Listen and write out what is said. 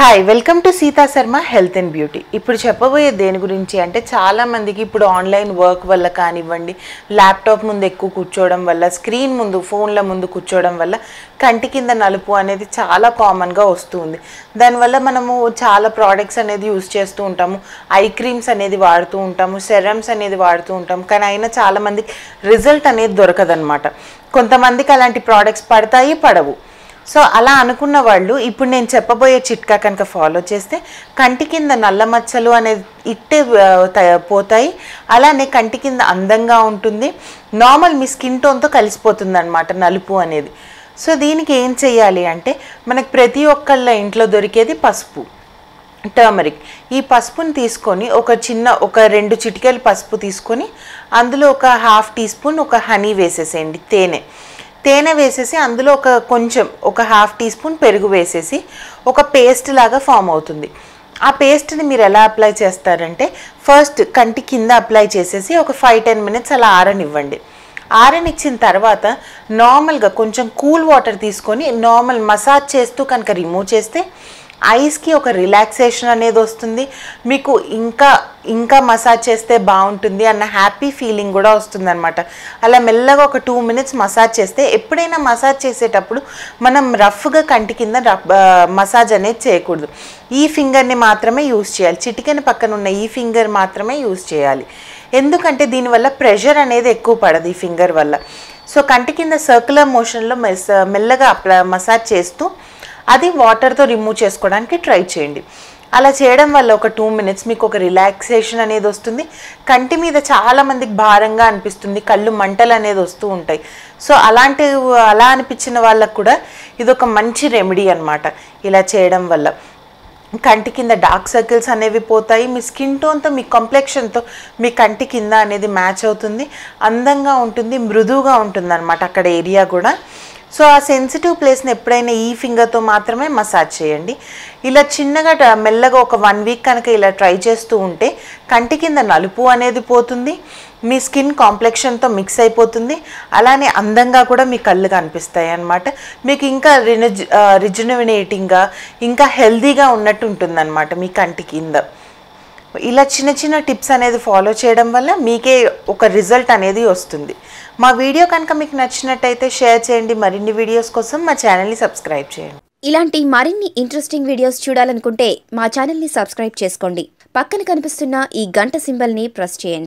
hi welcome to Seetha Sharma health and beauty ఇప్పుడు చెప్పబోయే దేని గురించి అంటే చాలా మందికి ఇప్పుడు ఆన్లైన్ వర్క్ వల్ల కానివ్వండి ల్యాప్టాప్ ముందు ఎక్కువ కూర్చోవడం వల్ల స్క్రీన్ ముందు ఫోన్ల ముందు కూర్చోవడం వల్ల కంటి కింద నలుపు అనేది చాలా కామన్గా వస్తుంది దానివల్ల మనము చాలా ప్రోడక్ట్స్ అనేది యూస్ చేస్తూ ఉంటాము ఐ క్రీమ్స్ అనేది వాడుతూ ఉంటాము సెరమ్స్ అనేది వాడుతూ ఉంటాము కానీ అయినా చాలా మందికి రిజల్ట్ అనేది దొరకదనమాట కొంతమందికి అలాంటి ప్రోడక్ట్స్ పడతాయి పడవు సో అలా అనుకున్న వాళ్ళు ఇప్పుడు నేను చెప్పబోయే చిట్కా కనుక ఫాలో చేస్తే కంటి కింద నల్ల మచ్చలు అనేది ఇట్టే ఆ, త- పోతాయి అలానే కంటి కింద అందంగా ఉంటుంది నార్మల్ మీ స్కిన్ టోన్తో కలిసిపోతుంది అనమాట నలుపు అనేది సో దీనికి ఏం చేయాలి అంటే మనకి ప్రతి ఒక్కళ్ళ ఇంట్లో దొరికేది పసుపు టర్మరిక్ ఈ పసుపుని తీసుకొని ఒక చిన్న ఒక రెండు చిటికెలు పసుపు తీసుకొని అందులో ఒక హాఫ్ టీ స్పూన్ ఒక హనీ వేసేసేయండి తేనె తేనె వేసేసి అందులో ఒక కొంచెం ఒక హాఫ్ టీ స్పూన్ పెరుగు వేసేసి ఒక పేస్ట్ లాగా ఫామ్ అవుతుంది ఆ పేస్ట్ని మీరు ఎలా అప్లై చేస్తారంటే ఫస్ట్ కంటి కింద అప్లై చేసేసి ఒక ఫైవ్ టెన్ మినిట్స్ అలా ఆరనివ్వండి ఆరనిచ్చిన తర్వాత నార్మల్గా కొంచెం కూల్ వాటర్ తీసుకొని నార్మల్ మసాజ్ చేస్తూ కనుక రిమూవ్ చేస్తే ఐస్కి ఒక రిలాక్సేషన్ అనేది వస్తుంది మీకు ఇంకా ఇంకా మసాజ్ చేస్తే బాగుంటుంది అన్న హ్యాపీ ఫీలింగ్ కూడా వస్తుందన్నమాట అలా మెల్లగా ఒక టూ మినిట్స్ మసాజ్ చేస్తే ఎప్పుడైనా మసాజ్ చేసేటప్పుడు మనం రఫ్గా కంటి కింద రఫ్ ఆ, మసాజ్ అనేది చేయకూడదు ఈ ఫింగర్ని మాత్రమే యూస్ చేయాలి చిటికెన పక్కన ఉన్న ఈ ఫింగర్ మాత్రమే యూస్ చేయాలి ఎందుకంటే దీనివల్ల ప్రెషర్ అనేది ఎక్కువ పడదు ఈ ఫింగర్ వల్ల సో కంటి కింద సర్క్యులర్ మోషన్లో మెస్ మెల్లగా అప్లా మసాజ్ చేస్తూ అది వాటర్తో రిమూవ్ చేసుకోవడానికి ట్రై చేయండి అలా చేయడం వల్ల ఒక టూ మినిట్స్ మీకు ఒక రిలాక్సేషన్ అనేది వస్తుంది కంటి మీద చాలా మందికి భారంగా అనిపిస్తుంది కళ్ళు మంటలు అనేది వస్తూ ఉంటాయి సో అలాంటి అలా అనిపించిన వాళ్ళకు కూడా ఇది ఒక మంచి రెమెడీ అన్నమాట ఇలా చేయడం వల్ల కంటి కింద డార్క్ సర్కిల్స్ అనేవి పోతాయి మీ స్కిన్ టోన్తో మీ కాంప్లెక్షన్తో మీ కంటి కింద అనేది మ్యాచ్ అవుతుంది అందంగా ఉంటుంది మృదువుగా ఉంటుంది అనమాట అక్కడ ఏరియా కూడా సో ఆ సెన్సిటివ్ ప్లేస్ని ఎప్పుడైనా ఈ ఫింగర్తో మాత్రమే మసాజ్ చేయండి ఇలా చిన్నగా ట- మెల్లగా ఒక వన్ వీక్ కనుక ఇలా ట్రై చేస్తూ ఉంటే కంటి కింద నలుపు అనేది పోతుంది మీ స్కిన్ కాంప్లెక్షన్తో మిక్స్ అయిపోతుంది అలానే అందంగా కూడా మీ కళ్ళు కనిపిస్తాయి అన్నమాట మీకు ఇంకా రినజ్ రిజనవినేటింగ్గా ఇంకా హెల్దీగా ఉన్నట్టు ఉంటుందన్నమాట మీ కంటి కింద ఇలా చిన్న చిన్న టిప్స్ అనేది ఫాలో చేయడం వల్ల మీకే ఒక రిజల్ట్ అనేది వస్తుంది మా వీడియో కనుక మీకు నచ్చినట్టయితే షేర్ చేయండి మరిన్ని వీడియోస్ కోసం మా ఛానల్ని సబ్స్క్రైబ్ చేయండి ఇలాంటి మరిన్ని ఇంట్రెస్టింగ్ వీడియోస్ చూడాలనుకుంటే మా ఛానల్ని సబ్స్క్రైబ్ చేసుకోండి పక్కన కనిపిస్తున్న ఈ గంట సింబల్ని ప్రెస్ చేయండి